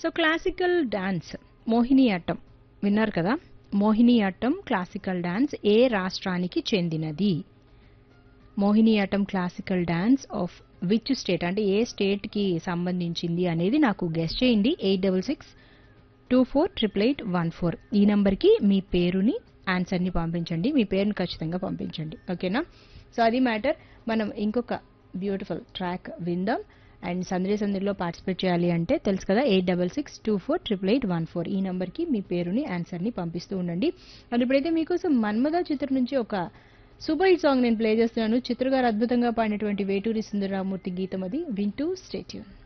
so classical dance Mohiniyattam విన్నారు కదా Mohiniyattam classical dance ఏ రాష్ట్రానికి చెందినది Mohiniyattam classical dance of which state అంటే ఏ స్టేట్కి సంబంధించింది అనేది నాకు గెస్ట్ చేయండి eight double six two four triple eight one four ఈ నంబర్కి మీ పేరుని ఆన్సర్ని పంపించండి మీ పేరుని ఖచ్చితంగా పంపించండి ఓకేనా సో అది మ్యాటర్ మనం ఇంకొక బ్యూటిఫుల్ ట్రాక్ విందాం అండ్ సందడి సందడిలో పార్టిసిపేట్ చేయాలి అంటే తెలుసు కదా eight double six two four triple eight one four ఈ నంబర్కి మీ పేరుని ఆన్సర్ని పంపిస్తూ ఉండండి అండ్ ఇప్పుడైతే మీకోసం మన్మద చిత్రం నుంచి ఒక సూపర్ హిట్ సాంగ్ నేను ప్లే చేస్తున్నాను చిత్ర గారు అద్భుతంగా పాడినటువంటి వేటూరి సుందరరామూర్తి గీతం అది వింటూ స్టేట్యూన్